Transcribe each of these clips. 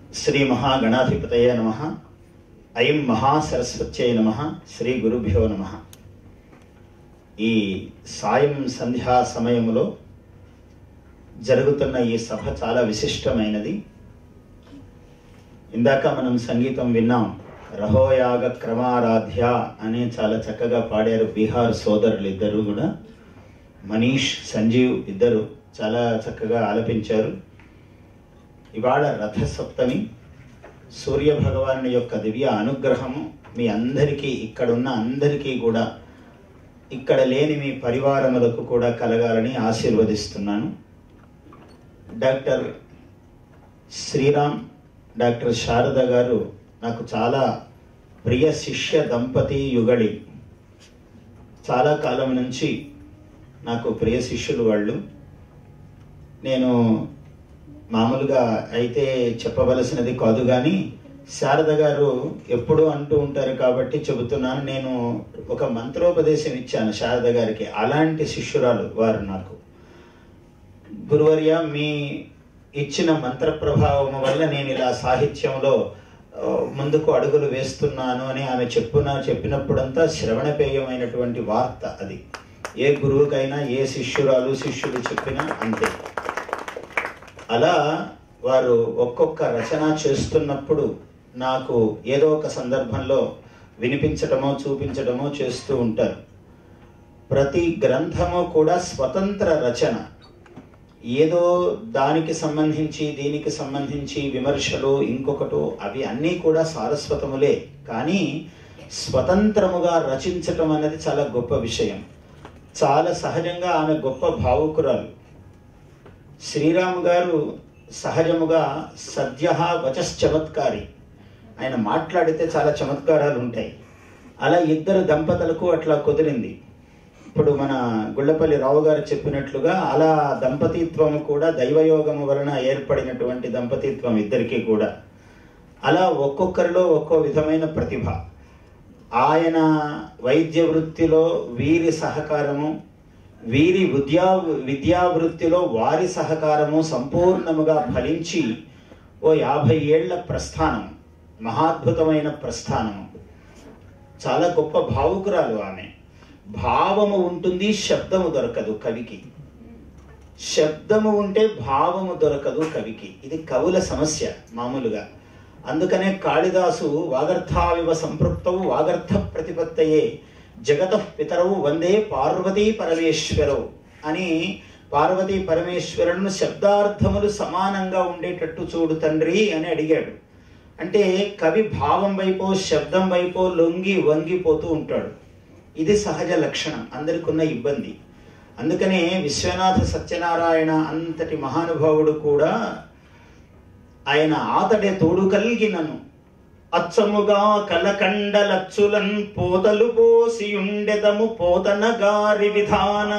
శ్రీ మహాగణాధిపతయ నమ ఐం మహాసరస్వత్యై నమ శ్రీ గురుభ్యో నమ ఈ సాయం సంధ్యా సమయంలో జరుగుతున్న ఈ సభ చాలా విశిష్టమైనది ఇందాక మనం సంగీతం విన్నాం రహోయాగ క్రమారాధ్య అని చాలా చక్కగా పాడారు బీహార్ సోదరులు ఇద్దరు కూడా మనీష్ సంజీవ్ ఇద్దరు చాలా చక్కగా ఆలపించారు ఇవాళ రథసప్తమి సూర్య భగవాను యొక్క దివ్య అనుగ్రహము మీ అందరికీ ఇక్కడున్న అందరికీ కూడా ఇక్కడ లేని మీ పరివారములకు కూడా కలగాలని ఆశీర్వదిస్తున్నాను డాక్టర్ శ్రీరామ్ డాక్టర్ శారద గారు నాకు చాలా ప్రియ శిష్య దంపతి యుగళి చాలా కాలం నుంచి నాకు ప్రియ శిష్యులు వాళ్ళు నేను మామూలుగా అయితే చెప్పవలసినది కాదు కానీ శారద గారు ఎప్పుడు అంటూ ఉంటారు కాబట్టి చెబుతున్నాను నేను ఒక మంత్రోపదేశం ఇచ్చాను శారద గారికి అలాంటి శిష్యురాలు వారు నాకు గురువర్య మీ ఇచ్చిన మంత్ర ప్రభావం వల్ల నేను ఇలా సాహిత్యంలో ఆ, ముందుకు అడుగులు వేస్తున్నాను అని ఆమె చెప్పున చెప్పినప్పుడంతా శ్రవణపేయమైనటువంటి వార్త అది ఏ గురువుకైనా ఏ శిష్యురాలు శిష్యుడు చెప్పినా అంతే అలా వారు ఒక్కొక్క రచన చేస్తున్నప్పుడు నాకు ఏదో ఒక సందర్భంలో వినిపించటమో చూపించటమో చేస్తూ ఉంటారు ప్రతి గ్రంథము కూడా స్వతంత్ర రచన ఏదో దానికి సంబంధించి దీనికి సంబంధించి విమర్శలు ఇంకొకటి అవి అన్నీ కూడా సారస్వతములే కానీ స్వతంత్రముగా రచించటం అనేది చాలా గొప్ప విషయం చాలా సహజంగా ఆమె గొప్ప భావుకురాలు శ్రీరామ్ గారు సహజముగా సద్య వచశ్చమత్కారి ఆయన మాట్లాడితే చాలా చమత్కారాలు ఉంటాయి అలా ఇద్దరు దంపతులకు అట్లా కుదిరింది ఇప్పుడు మన గుళ్ళపల్లి రావు గారు చెప్పినట్లుగా అలా దంపతిత్వం కూడా దైవయోగము వలన ఏర్పడినటువంటి దంపతిత్వం ఇద్దరికీ కూడా అలా ఒక్కొక్కరిలో ఒక్కో విధమైన ప్రతిభ ఆయన వైద్య వృత్తిలో వీరి సహకారము వీరి విద్యా విద్యా వృత్తిలో వారి సహకారము సంపూర్ణముగా ఫలించి ఓ యాభై ఏళ్ల ప్రస్థానం మహాద్భుతమైన ప్రస్థానము చాలా గొప్ప భావుకురాలు ఆమె భావము ఉంటుంది శబ్దము దొరకదు కవికి శబ్దము ఉంటే భావము దొరకదు కవికి ఇది కవుల సమస్య మామూలుగా అందుకనే కాళిదాసు వాగర్థావివ సంపృక్తవు వాగర్థ ప్రతిపత్తయే జగత పితరవు వందే పార్వతీ పరమేశ్వరవు అని పార్వతీ పరమేశ్వరులను శబ్దార్థములు సమానంగా ఉండేటట్టు చూడు తండ్రి అని అడిగాడు అంటే కవి భావం వైపో శబ్దం వైపో లొంగి వంగిపోతూ ఉంటాడు ఇది సహజ లక్షణం అందరికి ఉన్న ఇబ్బంది అందుకనే విశ్వనాథ సత్యనారాయణ అంతటి మహానుభావుడు కూడా ఆయన ఆతడే తోడు కలిగినను అచ్చముగా కలకండలచ్చులన్ పోతలు పోసియుండెదము పోతన గారి విధాన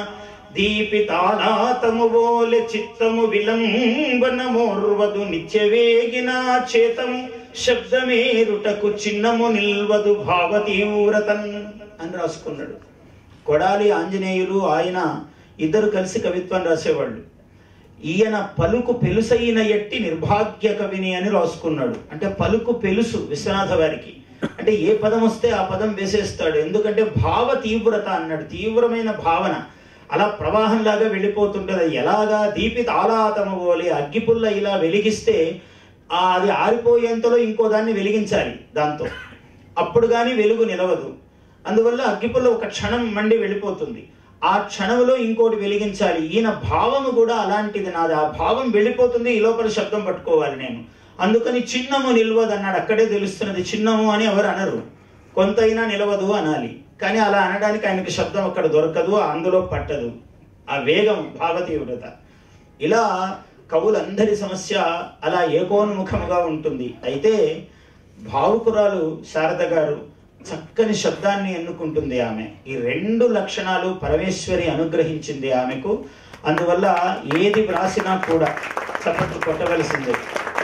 దీపితాలాతము ఓలె చిత్తము విలంబన మోర్వదు నిత్యవేగిన చేతము శబ్దమేరుటకు చిన్నము నిల్వదు భావతీవ్రతన్ అని రాసుకున్నాడు కొడాలి ఆంజనేయులు ఆయన ఇద్దరు కలిసి కవిత్వం రాసేవాళ్ళు ఈయన పలుకు పెలుసైన ఎట్టి నిర్భాగ్య కవిని అని రాసుకున్నాడు అంటే పలుకు పెలుసు విశ్వనాథ వారికి అంటే ఏ పదం వస్తే ఆ పదం వేసేస్తాడు ఎందుకంటే భావ తీవ్రత అన్నాడు తీవ్రమైన భావన అలా ప్రవాహంలాగా వెళ్ళిపోతుంటుంది అది ఎలాగా దీపిత ఆలాతమ పోలి అగ్గిపుల్ల ఇలా వెలిగిస్తే ఆ అది ఆరిపోయేంతలో ఇంకో దాన్ని వెలిగించాలి దాంతో అప్పుడు కానీ వెలుగు నిలవదు అందువల్ల అగ్గిపుల్ల ఒక క్షణం మండి వెళ్ళిపోతుంది ఆ క్షణంలో ఇంకోటి వెలిగించాలి ఈయన భావము కూడా అలాంటిది నాది ఆ భావం వెళ్ళిపోతుంది ఈ లోపల శబ్దం పట్టుకోవాలి నేను అందుకని చిన్నము నిల్వదు అన్నాడు అక్కడే తెలుస్తున్నది చిన్నము అని ఎవరు అనరు కొంతైనా నిలవదు అనాలి కానీ అలా అనడానికి ఆయనకి శబ్దం అక్కడ దొరకదు అందులో పట్టదు ఆ వేగం భావతీవ్రత ఇలా కవులందరి సమస్య అలా ఏకోన్ముఖముగా ఉంటుంది అయితే భావుకురాలు శారద గారు చక్కని శబ్దాన్ని ఎన్నుకుంటుంది ఆమె ఈ రెండు లక్షణాలు పరమేశ్వరి అనుగ్రహించింది ఆమెకు అందువల్ల ఏది వ్రాసినా కూడా చప్పట్లు కొట్టవలసిందే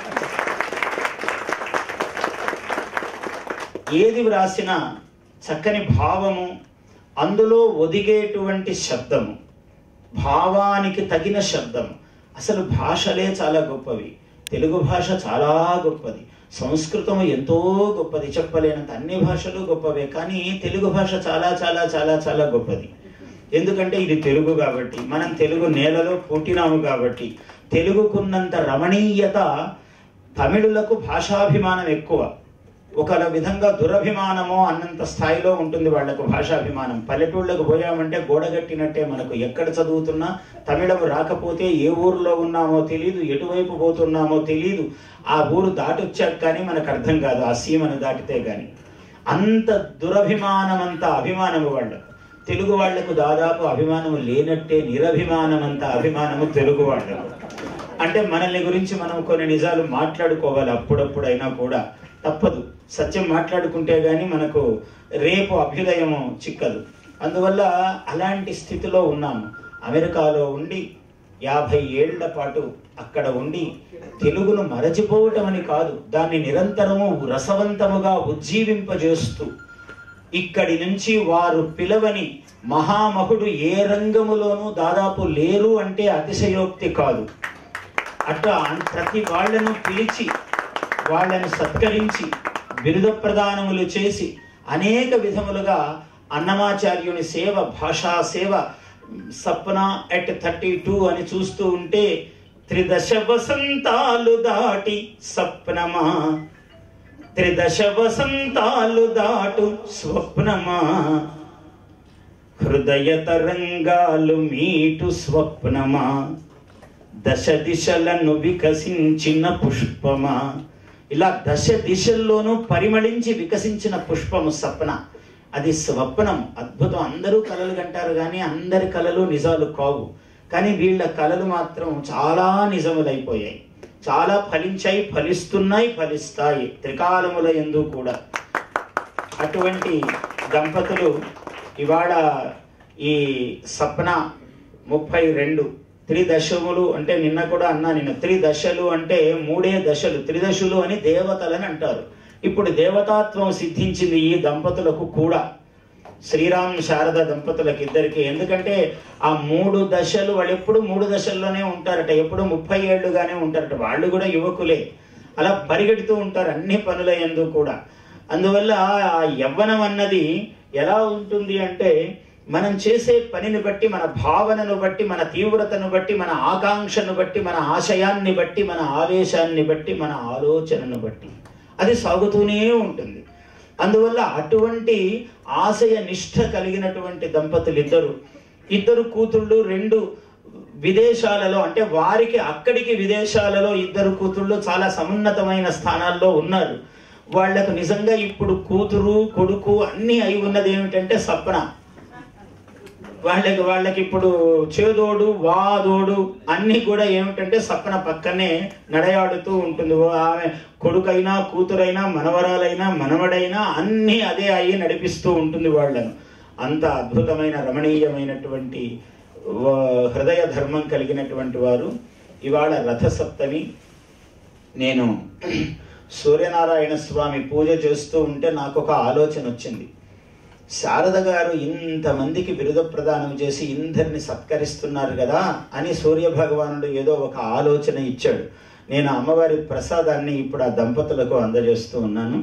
ఏది వ్రాసినా చక్కని భావము అందులో ఒదిగేటువంటి శబ్దము భావానికి తగిన శబ్దం అసలు భాషలే చాలా గొప్పవి తెలుగు భాష చాలా గొప్పది సంస్కృతం ఎంతో గొప్పది చెప్పలేనంత అన్ని భాషలు గొప్పవే కానీ తెలుగు భాష చాలా చాలా చాలా చాలా గొప్పది ఎందుకంటే ఇది తెలుగు కాబట్టి మనం తెలుగు నేలలో పుట్టినాము కాబట్టి తెలుగుకున్నంత రమణీయత తమిళులకు భాషాభిమానం ఎక్కువ ఒక విధంగా దురభిమానమో అన్నంత స్థాయిలో ఉంటుంది వాళ్లకు భాషాభిమానం పల్లెటూళ్ళకు పోయామంటే గోడగట్టినట్టే మనకు ఎక్కడ చదువుతున్నా తమిళం రాకపోతే ఏ ఊర్లో ఉన్నామో తెలియదు ఎటువైపు పోతున్నామో తెలియదు ఆ ఊరు దాటొచ్చాక కానీ మనకు అర్థం కాదు ఆ సీమను దాటితే గాని అంత దురభిమానం అంత అభిమానము వాళ్ళకు తెలుగు వాళ్లకు దాదాపు అభిమానము లేనట్టే నిరభిమానమంత అభిమానము తెలుగు వాళ్ళకు అంటే మనల్ని గురించి మనం కొన్ని నిజాలు మాట్లాడుకోవాలి అప్పుడప్పుడైనా కూడా తప్పదు సత్యం మాట్లాడుకుంటే గాని మనకు రేపు అభ్యుదయము చిక్కదు అందువల్ల అలాంటి స్థితిలో ఉన్నాము అమెరికాలో ఉండి యాభై ఏళ్ల పాటు అక్కడ ఉండి తెలుగును మరచిపోవటం అని కాదు దాన్ని నిరంతరము రసవంతముగా ఉజ్జీవింపజేస్తూ ఇక్కడి నుంచి వారు పిలవని మహామహుడు ఏ రంగములోనూ దాదాపు లేరు అంటే అతిశయోక్తి కాదు అట్లా ప్రతి వాళ్ళను పిలిచి వాళ్ళని సత్కరించి బిరుద ప్రదానములు చేసి అనేక విధములుగా అన్నమాచార్యుని సేవ భాషా సేవ సప్న ఎట్ థర్టీ టూ అని చూస్తూ ఉంటే త్రిదశ వసంతాలు దాటి సప్నమా త్రిదశ వసంతాలు దాటు స్వప్నమా హృదయ తరంగాలు మీటు స్వప్నమా దశ దిశలను వికసించిన పుష్పమా ఇలా దశ దిశల్లోనూ పరిమళించి వికసించిన పుష్పము సప్న అది స్వప్నం అద్భుతం అందరూ కలలు కంటారు కానీ అందరి కలలు నిజాలు కావు కానీ వీళ్ళ కలలు మాత్రం చాలా నిజములైపోయాయి చాలా ఫలించాయి ఫలిస్తున్నాయి ఫలిస్తాయి త్రికాలముల ఎందు కూడా అటువంటి దంపతులు ఇవాళ ఈ సప్న ముప్పై రెండు త్రిదశములు అంటే నిన్న కూడా అన్నా నిన్న త్రిదశలు అంటే మూడే దశలు త్రిదశులు అని దేవతలని అంటారు ఇప్పుడు దేవతాత్వం సిద్ధించింది ఈ దంపతులకు కూడా శ్రీరామ్ శారద దంపతులకు ఇద్దరికి ఎందుకంటే ఆ మూడు దశలు వాళ్ళు ఎప్పుడు మూడు దశల్లోనే ఉంటారట ఎప్పుడు ముప్పై ఏళ్ళుగానే ఉంటారట వాళ్ళు కూడా యువకులే అలా పరిగెడుతూ ఉంటారు అన్ని పనుల ఎందు కూడా అందువల్ల ఆ యవ్వనం అన్నది ఎలా ఉంటుంది అంటే మనం చేసే పనిని బట్టి మన భావనను బట్టి మన తీవ్రతను బట్టి మన ఆకాంక్షను బట్టి మన ఆశయాన్ని బట్టి మన ఆవేశాన్ని బట్టి మన ఆలోచనను బట్టి అది సాగుతూనే ఉంటుంది అందువల్ల అటువంటి ఆశయ నిష్ఠ కలిగినటువంటి దంపతులు ఇద్దరు ఇద్దరు కూతుళ్ళు రెండు విదేశాలలో అంటే వారికి అక్కడికి విదేశాలలో ఇద్దరు కూతుళ్ళు చాలా సమున్నతమైన స్థానాల్లో ఉన్నారు వాళ్లకు నిజంగా ఇప్పుడు కూతురు కొడుకు అన్ని అయి ఉన్నది ఏమిటంటే సప్న వాళ్ళకి వాళ్ళకి ఇప్పుడు చేదోడు వాదోడు అన్ని కూడా ఏమిటంటే సప్పన పక్కనే నడయాడుతూ ఉంటుంది ఓ ఆమె కొడుకైనా కూతురైనా మనవరాలైనా మనవడైనా అన్ని అదే అయ్యి నడిపిస్తూ ఉంటుంది వాళ్ళను అంత అద్భుతమైన రమణీయమైనటువంటి వ- హృదయ ధర్మం కలిగినటువంటి వారు ఇవాళ రథసప్తమి నేను సూర్యనారాయణ స్వామి పూజ చేస్తూ ఉంటే నాకు ఒక ఆలోచన వచ్చింది శారద గారు ఇంతమందికి బిరుద ప్రదానం చేసి ఇందరిని సత్కరిస్తున్నారు కదా అని సూర్య భగవానుడు ఏదో ఒక ఆలోచన ఇచ్చాడు నేను అమ్మవారి ప్రసాదాన్ని ఇప్పుడు ఆ దంపతులకు అందజేస్తూ ఉన్నాను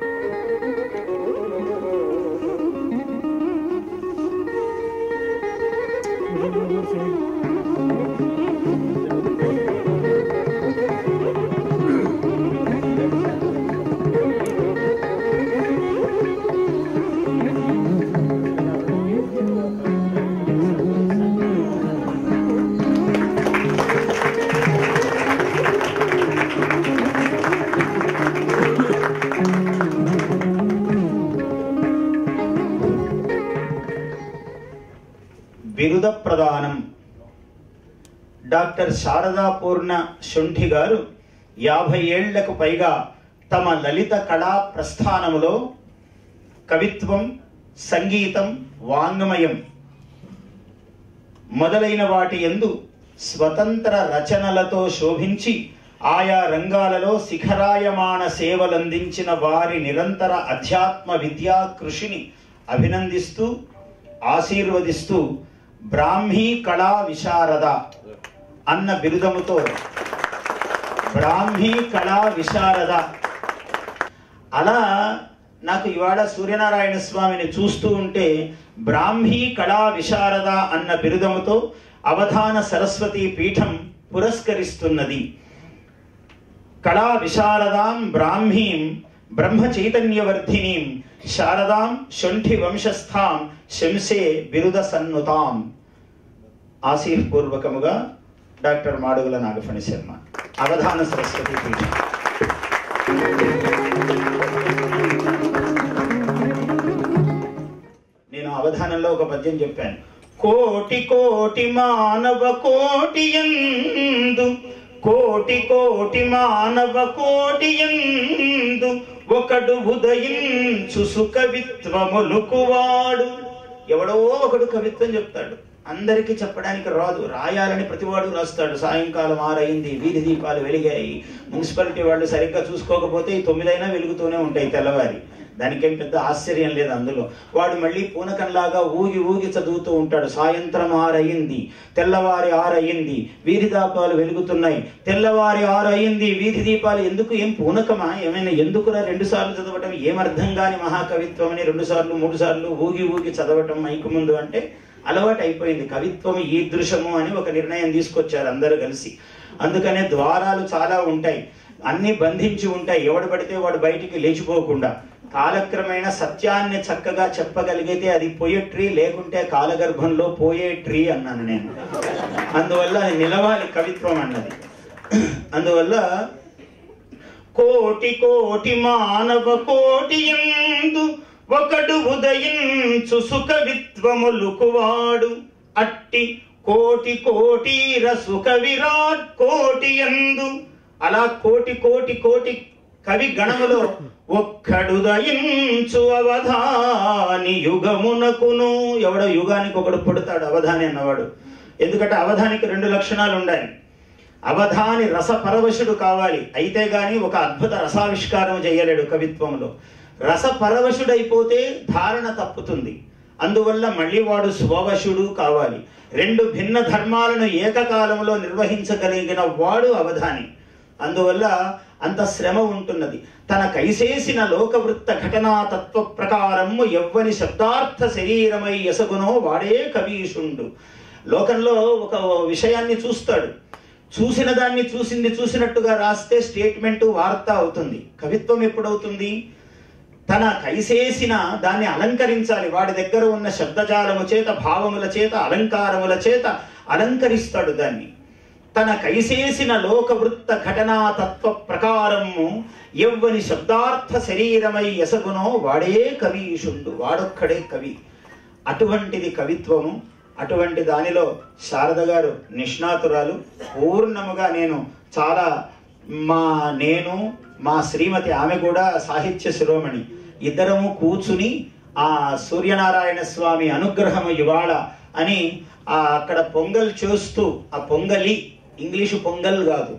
బిరుద ప్రదానం డాక్టర్ శారదా పూర్ణ శుంఠి గారు యాభై ఏళ్లకు పైగా తమ లలిత కళా ప్రస్థానములో కవిత్వం సంగీతం వాంగ్మయం మొదలైన వాటి ఎందు స్వతంత్ర రచనలతో శోభించి ఆయా రంగాలలో శిఖరాయమాన సేవలందించిన వారి నిరంతర అధ్యాత్మ విద్యా కృషిని అభినందిస్తూ ఆశీర్వదిస్తూ బ్రాహ్మీ కళా విశారద అన్న బిరుదముతో బ్రాహ్మీ కళా విశారద అలా నాకు ఇవాళ సూర్యనారాయణ స్వామిని చూస్తూ ఉంటే బ్రాహ్మీ కళా విశారద అన్న బిరుదముతో అవధాన సరస్వతి పీఠం పురస్కరిస్తున్నది కళా విశారదాం బ్రాహ్మీం బ్రహ్మ చైతన్యవర్ధినీం శారదాం శొంఠి వంశస్థాం శంసే బిరుద సన్నుతాం ఆశీర్పూర్వకముగా డాక్టర్ మాడుగుల నాగఫణి శర్మ అవధాన సరస్వతి పీఠం నేను అవధానంలో ఒక పద్యం చెప్పాను కోటి కోటి మానవ కోటి ఎందు కోటి కోటి మానవ కోటి ఎందు ఒకడు ఉదయించు సుకవిత్వములుకువాడు ఎవడో ఒకడు కవిత్వం చెప్తాడు అందరికీ చెప్పడానికి రాదు రాయాలని ప్రతివాడు రాస్తాడు సాయంకాలం ఆరైంది వీధి దీపాలు వెలిగాయి మున్సిపాలిటీ వాళ్ళు సరిగ్గా చూసుకోకపోతే ఈ తొమ్మిదైనా వెలుగుతూనే ఉంటాయి తెల్లవారి దానికేం పెద్ద ఆశ్చర్యం లేదు అందులో వాడు మళ్ళీ పూనకంలాగా ఊగి ఊగి చదువుతూ ఉంటాడు సాయంత్రం ఆరయింది తెల్లవారి ఆరయింది వీధి దీపాలు వెలుగుతున్నాయి తెల్లవారి ఆరయింది వీధి దీపాలు ఎందుకు ఏం పూనకమా ఏమైనా ఎందుకురా రెండు సార్లు చదవటం ఏం అర్థం కాని మహాకవిత్వం అని రెండు సార్లు మూడు సార్లు ఊగి ఊగి చదవటం మైకు ముందు అంటే అలవాటు అయిపోయింది కవిత్వం ఈ దృశ్యము అని ఒక నిర్ణయం తీసుకొచ్చారు అందరూ కలిసి అందుకనే ద్వారాలు చాలా ఉంటాయి అన్ని బంధించి ఉంటాయి ఎవడు పడితే వాడు బయటికి లేచిపోకుండా కాలక్రమేణా సత్యాన్ని చక్కగా చెప్పగలిగితే అది పొయట్రీ లేకుంటే కాలగర్భంలో పోయేట్రీ అన్నాను నేను అందువల్ల అది నిలవాలి కవిత్వం అన్నది అందువల్ల కోటి కోటి మానవ కోటి ఎందు ఒకడు ఉదయించు సుఖ విత్వములుకువాడు అట్టి కోటి కోటీర సుఖ విరాట్ కోటి ఎందు అలా కోటి కోటి కోటి కవి గణములో ఒక్కడు దయించు అవధాని యుగమునకును ఎవడో యుగానికి ఒకడు పుడతాడు అవధాని అన్నవాడు ఎందుకంటే అవధానికి రెండు లక్షణాలు ఉండాలి అవధాని రస పరవశుడు కావాలి అయితే గాని ఒక అద్భుత రసావిష్కారం చేయలేడు కవిత్వంలో రస పరవశుడైపోతే ధారణ తప్పుతుంది అందువల్ల మళ్ళీ వాడు స్వవశుడు కావాలి రెండు భిన్న ధర్మాలను ఏకకాలంలో నిర్వహించగలిగిన వాడు అవధాని అందువల్ల అంత శ్రమ ఉంటున్నది తన కైసేసిన లోకవృత్త ఘటనా తత్వ ప్రకారము ఎవ్వని శబ్దార్థ శరీరమై ఎసగునో వాడే కవీషుండు లోకంలో ఒక విషయాన్ని చూస్తాడు చూసిన దాన్ని చూసింది చూసినట్టుగా రాస్తే స్టేట్మెంట్ వార్త అవుతుంది కవిత్వం ఎప్పుడవుతుంది తన కైసేసిన దాన్ని అలంకరించాలి వాడి దగ్గర ఉన్న శబ్దజాలము చేత భావముల చేత అలంకారముల చేత అలంకరిస్తాడు దాన్ని తన కైసేసిన లోకవృత్త ఘటనా తత్వ ప్రకారము ఎవ్వని శబ్దార్థ శరీరమై ఎసగునో వాడే కవీషుండు వాడొక్కడే కవి అటువంటిది కవిత్వము అటువంటి దానిలో శారద గారు నిష్ణాతురాలు పూర్ణముగా నేను చాలా మా నేను మా శ్రీమతి ఆమె కూడా సాహిత్య శిరోమణి ఇద్దరము కూర్చుని ఆ సూర్యనారాయణ స్వామి అనుగ్రహము ఇవాళ అని ఆ అక్కడ పొంగల్ చేస్తూ ఆ పొంగలి ఇంగ్లీషు పొంగల్ కాదు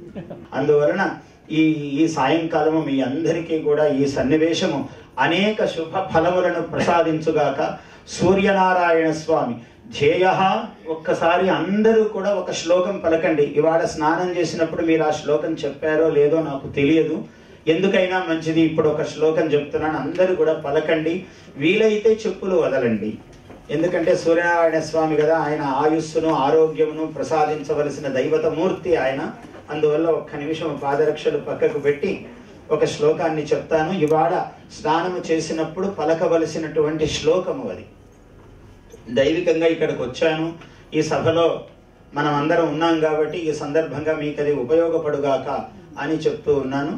అందువలన ఈ ఈ సాయంకాలము మీ అందరికీ కూడా ఈ సన్నివేశము అనేక శుభ ఫలములను ప్రసాదించుగాక సూర్యనారాయణ స్వామి ధ్యేయ ఒక్కసారి అందరూ కూడా ఒక శ్లోకం పలకండి ఇవాళ స్నానం చేసినప్పుడు మీరు ఆ శ్లోకం చెప్పారో లేదో నాకు తెలియదు ఎందుకైనా మంచిది ఇప్పుడు ఒక శ్లోకం చెప్తున్నాను అందరూ కూడా పలకండి వీలైతే చెప్పులు వదలండి ఎందుకంటే సూర్యనారాయణ స్వామి కదా ఆయన ఆయుస్సును ఆరోగ్యమును ప్రసాదించవలసిన దైవతమూర్తి ఆయన అందువల్ల ఒక్క నిమిషం పాదరక్షలు పక్కకు పెట్టి ఒక శ్లోకాన్ని చెప్తాను ఇవాళ స్నానము చేసినప్పుడు పలకవలసినటువంటి శ్లోకము అది దైవికంగా ఇక్కడికి వచ్చాను ఈ సభలో మనం అందరం ఉన్నాం కాబట్టి ఈ సందర్భంగా మీకు అది ఉపయోగపడుగాక అని చెప్తూ ఉన్నాను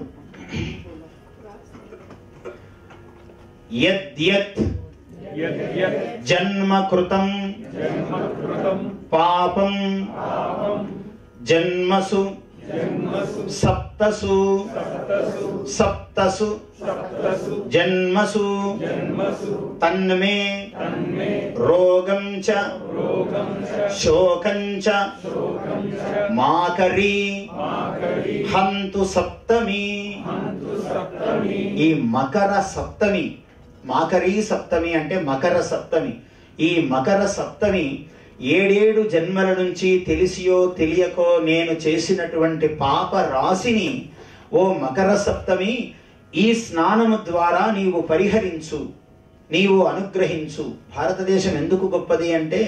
యద్యత్ యత్ యత్ జన్మ కృతం జన్మకృతం పాపం పాపం జన్మసు జన్మసు సప్తసు సప్తసు సప్తసు సప్తసు జన్మసు జన్మసు తన్మే తన్మే రోగం చ రోగం చ శోకం చ శోకం చ మాకరీ మాకరి హంతు సప్తమి హంతు సప్తమి ఈ మకర సప్తమి మాకరీ సప్తమి అంటే మకర సప్తమి ఈ మకర సప్తమి ఏడేడు జన్మల నుంచి తెలిసియో తెలియకో నేను చేసినటువంటి పాప రాశిని ఓ మకర సప్తమి ఈ స్నానము ద్వారా నీవు పరిహరించు నీవు అనుగ్రహించు భారతదేశం ఎందుకు గొప్పది అంటే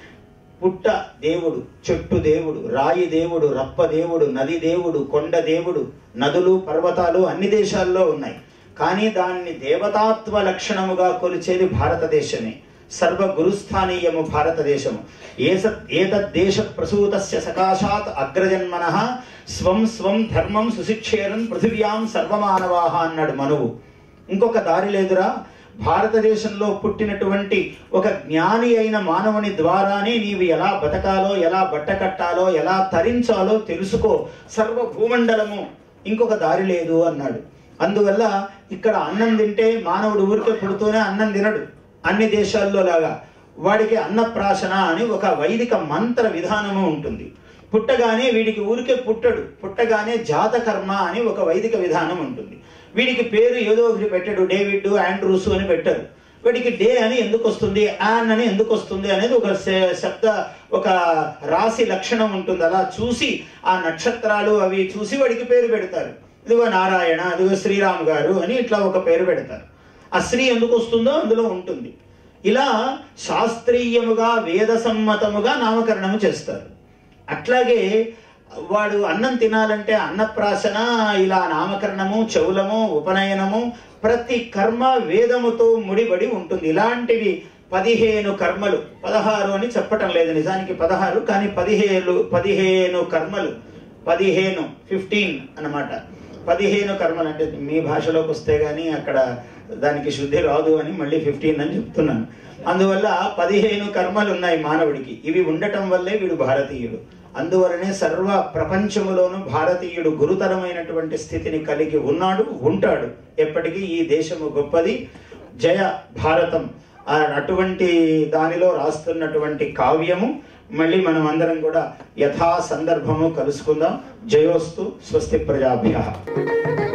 పుట్ట దేవుడు చెట్టు దేవుడు రాయి దేవుడు రప్ప దేవుడు నది దేవుడు కొండ దేవుడు నదులు పర్వతాలు అన్ని దేశాల్లో ఉన్నాయి కానీ దాన్ని దేవతాత్వ లక్షణముగా కొలిచేది భారతదేశమే సర్వ గురుస్థానీయము భారతదేశము ఏస ఏతద్దేశ ప్రసూతస్య సకాశాత్ అగ్రజన్మన స్వం స్వం ధర్మం సుశిక్షేరన్ పృథివ్యాం సర్వమానవాహ అన్నాడు మనువు ఇంకొక దారి లేదురా భారతదేశంలో పుట్టినటువంటి ఒక జ్ఞాని అయిన మానవుని ద్వారానే నీవు ఎలా బతకాలో ఎలా బట్ట కట్టాలో ఎలా తరించాలో తెలుసుకో సర్వ భూమండలము ఇంకొక దారి లేదు అన్నాడు అందువల్ల ఇక్కడ అన్నం తింటే మానవుడు ఊరికే పుడుతూనే అన్నం తినడు అన్ని దేశాల్లో లాగా వాడికి అన్నప్రాశన అని ఒక వైదిక మంత్ర విధానము ఉంటుంది పుట్టగానే వీడికి ఊరికే పుట్టడు పుట్టగానే జాతకర్మ అని ఒక వైదిక విధానం ఉంటుంది వీడికి పేరు ఏదో ఒకటి పెట్టాడు డేవిడ్ ఆండ్రూస్ అని పెట్టారు వీడికి డే అని ఎందుకు వస్తుంది యాన్ అని ఎందుకు వస్తుంది అనేది ఒక శ- శబ్ద ఒక రాశి లక్షణం ఉంటుంది అలా చూసి ఆ నక్షత్రాలు అవి చూసి వాడికి పేరు పెడతారు ఇదిగో నారాయణ ఇదిగో శ్రీరామ్ గారు అని ఇట్లా ఒక పేరు పెడతారు ఆ శ్రీ ఎందుకు వస్తుందో అందులో ఉంటుంది ఇలా శాస్త్రీయముగా వేద సమ్మతముగా నామకరణము చేస్తారు అట్లాగే వాడు అన్నం తినాలంటే అన్నప్రాసన ఇలా నామకరణము చెవులము ఉపనయనము ప్రతి కర్మ వేదముతో ముడిపడి ఉంటుంది ఇలాంటివి పదిహేను కర్మలు పదహారు అని చెప్పటం లేదు నిజానికి పదహారు కానీ పదిహేను పదిహేను కర్మలు పదిహేను ఫిఫ్టీన్ అన్నమాట పదిహేను కర్మలు అంటే మీ భాషలోకి వస్తే గానీ అక్కడ దానికి శుద్ధి రాదు అని మళ్ళీ ఫిఫ్టీన్ అని చెప్తున్నాను అందువల్ల పదిహేను కర్మలు ఉన్నాయి మానవుడికి ఇవి ఉండటం వల్లే వీడు భారతీయుడు అందువలనే సర్వ ప్రపంచములోను భారతీయుడు గురుతరమైనటువంటి స్థితిని కలిగి ఉన్నాడు ఉంటాడు ఎప్పటికీ ఈ దేశము గొప్పది జయ భారతం ఆ అటువంటి దానిలో రాస్తున్నటువంటి కావ్యము మళ్ళీ మనం అందరం కూడా యథా సందర్భము కలుసుకుందాం జయోస్తు స్వస్తి ప్రజాభ్య